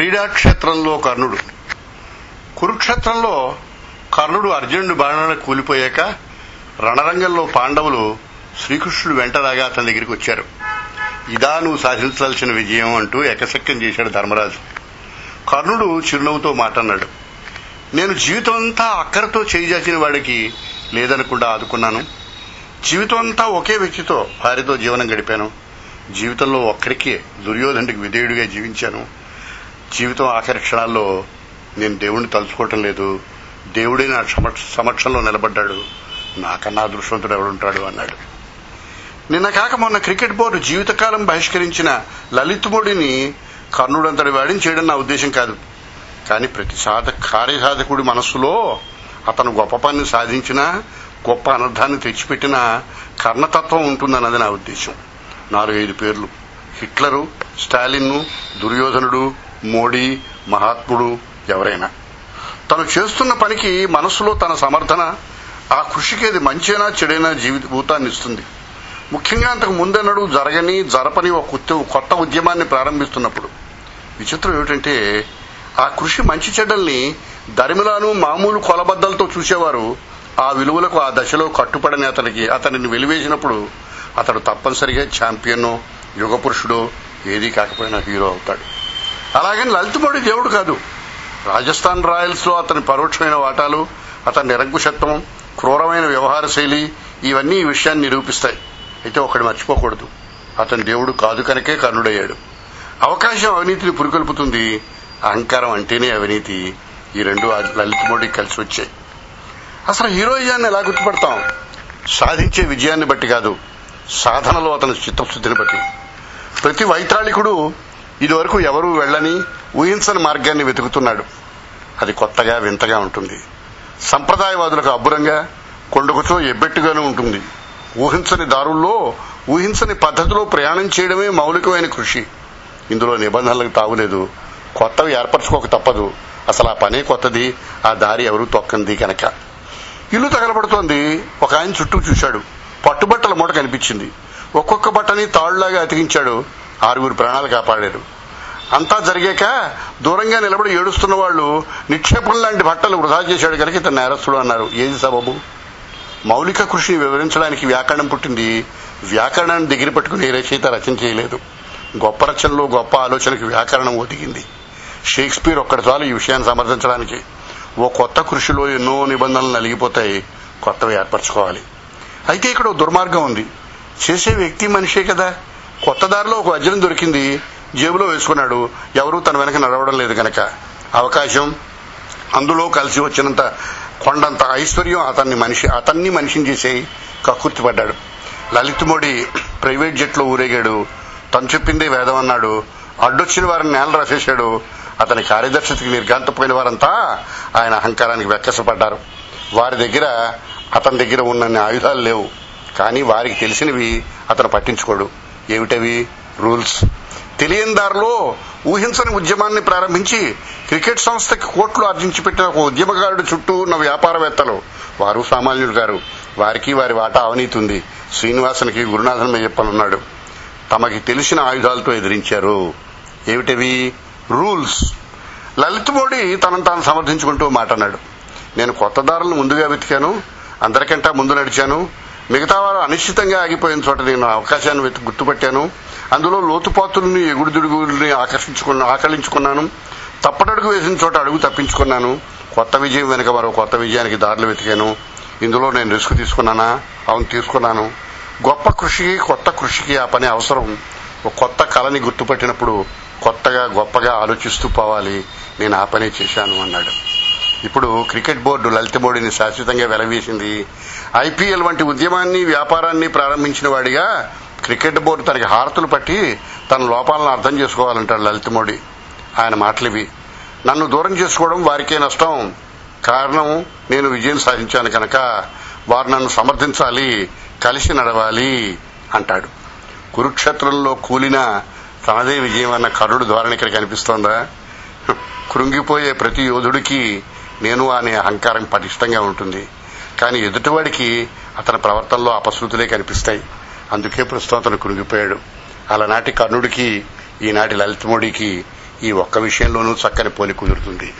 క్రీడాక్షేత్రంలో కర్ణుడు కురుక్షేత్రంలో కర్ణుడు అర్జునుడి బాణాలను కూలిపోయాక రణరంగంలో పాండవులు శ్రీకృష్ణుడు వెంట రాగా అతని దగ్గరికి వచ్చారు ఇదా నువ్వు సాధించాల్సిన విజయం అంటూ ఎకసెక్కం చేశాడు ధర్మరాజు కర్ణుడు చిరునవ్వుతో మాటన్నాడు నేను జీవితం అంతా అక్కరతో చేయిజాచిన వాడికి లేదనకుండా ఆదుకున్నాను జీవితం అంతా ఒకే వ్యక్తితో భార్యతో జీవనం గడిపాను జీవితంలో ఒక్కడికే దుర్యోధనుడికి విధేయుడిగా జీవించాను జీవితం ఆఖరి క్షణాల్లో నేను దేవుణ్ణి తలుచుకోవటం లేదు దేవుడే నా సమక్ష- సమక్షంలో నిలబడ్డాడు నాకన్నా అదృష్టవంతుడు ఎవడుంటాడు అన్నాడు నిన్న కాక మొన్న క్రికెట్ బోర్డు జీవితకాలం బహిష్కరించిన లలిత్ మోడీని కర్ణుడంతటి వాడిని చేయడం నా ఉద్దేశం కాదు కానీ ప్రతి సాధ కార్యసాధకుడి మనస్సులో అతను గొప్ప పని సాధించినా గొప్ప అనర్థాన్ని తెచ్చిపెట్టిన కర్ణతత్వం ఉంటుందన్నది నా ఉద్దేశం నాలుగైదు పేర్లు హిట్లరు స్టాలిన్ దుర్యోధనుడు మోడీ మహాత్ముడు ఎవరైనా తను చేస్తున్న పనికి మనస్సులో తన సమర్థన ఆ కృషికి అది మంచైనా చెడైనా జీవిత భూతాన్ని ఇస్తుంది ముఖ్యంగా అంతకు ముందెన్నడూ జరగని జరపని ఒక కొత్త- కొత్త ఉద్యమాన్ని ప్రారంభిస్తున్నప్పుడు విచిత్రం ఏమిటంటే ఆ కృషి మంచి చెడ్డల్ని దరిమిలాను మామూలు కొలబద్దలతో చూసేవారు ఆ విలువలకు ఆ దశలో కట్టుపడని అతనికి అతనిని వెలివేసినప్పుడు అతడు తప్పనిసరిగా ఛాంపియన్ యుగ పురుషుడో ఏదీ కాకపోయినా హీరో అవుతాడు అలాగని లలితమోడి దేవుడు కాదు రాజస్థాన్ రాయల్స్ లో అతని పరోక్షమైన వాటాలు అతని నిరంకుశత్వం క్రూరమైన వ్యవహార శైలి ఇవన్నీ ఈ విషయాన్ని నిరూపిస్తాయి అయితే ఒకటి మర్చిపోకూడదు అతని దేవుడు కాదు కనుకే కర్ణుడయ్యాడు అవకాశం అవినీతిని పురికొల్పుతుంది అహంకారం అంటేనే అవినీతి ఈ రెండు ఆ లలిత్ మోడీకి కలిసి వచ్చాయి అసలు హీరోయిజాన్ని ఎలా గుర్తుపడతాం సాధించే విజయాన్ని బట్టి కాదు సాధనలో అతని చిత్తశుద్ధిని బట్టి ప్రతి వైతాళికుడు ఇదివరకు ఎవరూ వెళ్ళని ఊహించని మార్గాన్ని వెతుకుతున్నాడు అది కొత్తగా వింతగా ఉంటుంది సంప్రదాయవాదులకు అబ్బురంగా కొండకుచో ఎబ్బెట్టుగానే ఉంటుంది ఊహించని దారుల్లో ఊహించని పద్ధతిలో ప్రయాణం చేయడమే మౌలికమైన కృషి ఇందులో నిబంధనలకు తావులేదు కొత్తవి ఏర్పరచుకోక తప్పదు అసలు ఆ పనే కొత్తది ఆ దారి ఎవరు తొక్కంది కనుక ఇల్లు తగలబడుతోంది ఒక ఆయన చుట్టూ చూశాడు పట్టుబట్టల మూట కనిపించింది ఒక్కొక్క బట్టని తాళ్లాగా అతికించాడు ఆరుగురు ప్రాణాలు కాపాడారు అంతా జరిగాక దూరంగా నిలబడి ఏడుస్తున్న వాళ్ళు నిక్షేపం లాంటి బట్టలు వృధా చేశాడు కనుక ఇతను నేరస్తుడు అన్నారు ఏది సబబు మౌలిక కృషిని వివరించడానికి వ్యాకరణం పుట్టింది వ్యాకరణాన్ని దగ్గర పట్టుకుని ఏ రచయిత రచన చేయలేదు గొప్ప రచనలో గొప్ప ఆలోచనకి వ్యాకరణం ఒదిగింది షేక్స్పియర్ ఒక్కడి చాలు ఈ విషయాన్ని సమర్థించడానికి ఓ కొత్త కృషిలో ఎన్నో నిబంధనలు నలిగిపోతాయి కొత్తవి ఏర్పరచుకోవాలి అయితే ఇక్కడ ఓ దుర్మార్గం ఉంది చేసే వ్యక్తి మనిషే కదా కొత్త దారిలో ఒక వజ్రం దొరికింది జేబులో వేసుకున్నాడు ఎవరూ తన వెనక నడవడం లేదు గనక అవకాశం అందులో కలిసి వచ్చినంత కొండంత ఐశ్వర్యం అతన్ని మనిషి అతన్ని మనిషిని చేసే కక్కుర్తి పడ్డాడు లలిత్ మోడీ ప్రైవేట్ జెట్లో ఊరేగాడు తను చెప్పిందే వేదం అన్నాడు అడ్డొచ్చిన వారిని నేల రాసేశాడు అతని కార్యదర్శికి నిర్గాంతపోయిన వారంతా ఆయన అహంకారానికి వెక్కసపడ్డారు వారి దగ్గర అతని దగ్గర ఉన్నన్ని ఆయుధాలు లేవు కానీ వారికి తెలిసినవి అతను పట్టించుకోడు ఏమిటవి రూల్స్ తెలియని దారిలో ఊహించని ఉద్యమాన్ని ప్రారంభించి క్రికెట్ సంస్థకి కోట్లు ఆర్జించి పెట్టిన ఒక ఉద్యమకారుడి చుట్టూ ఉన్న వ్యాపారవేత్తలు వారు సామాన్యుడు గారు వారికి వారి వాటా అవినీతి ఉంది శ్రీనివాసనికి గురునాథన్ చెప్పనున్నాడు తమకి తెలిసిన ఆయుధాలతో ఎదిరించారు ఏమిటవి రూల్స్ లలిత్ మోడీ తనను తాను సమర్థించుకుంటూ మాటన్నాడు నేను కొత్త దారులను ముందుగా వెతికాను అందరికంటే ముందు నడిచాను మిగతా వారు అనిశ్చితంగా ఆగిపోయిన చోట నేను అవకాశాన్ని వెతు గుర్తుపట్టాను అందులో లోతుపాతుల్ని ఎగుడుదిడుగుల్ని ఆకర్షించుకున్నా ఆకలించుకున్నాను తప్పటడుగు వేసిన చోట అడుగు తప్పించుకున్నాను కొత్త విజయం వెనుక మరో కొత్త విజయానికి దారులు వెతికాను ఇందులో నేను రిస్క్ తీసుకున్నానా అవును తీసుకున్నాను గొప్ప కృషికి కొత్త కృషికి ఆ పని అవసరం ఒక కొత్త కళని గుర్తుపట్టినప్పుడు కొత్తగా గొప్పగా ఆలోచిస్తూ పోవాలి నేను ఆ పనే చేశాను అన్నాడు ఇప్పుడు క్రికెట్ బోర్డు లలిత మోడీని శాశ్వతంగా వెలవేసింది ఐపీఎల్ వంటి ఉద్యమాన్ని వ్యాపారాన్ని ప్రారంభించిన వాడిగా క్రికెట్ బోర్డు తనకి హారతులు పట్టి తన లోపాలను అర్థం చేసుకోవాలంటాడు లలిత మోడీ ఆయన మాటలివి నన్ను దూరం చేసుకోవడం వారికే నష్టం కారణం నేను విజయం సాధించాను కనుక వారు నన్ను సమర్థించాలి కలిసి నడవాలి అంటాడు కురుక్షేత్రంలో కూలిన తనదే విజయం అన్న కరుడు ధోరణి ఇక్కడ కనిపిస్తోందా కృంగిపోయే ప్రతి యోధుడికి నేను అనే అహంకారం పటిష్టంగా ఉంటుంది కానీ ఎదుటివాడికి అతని ప్రవర్తనలో అపశృతులే కనిపిస్తాయి అందుకే ప్రస్తుతం అతను కృంగిపోయాడు అలనాటి కర్ణుడికి ఈనాటి లలితమోడికి ఈ ఒక్క విషయంలోనూ చక్కని పోలి కుదురుతుంది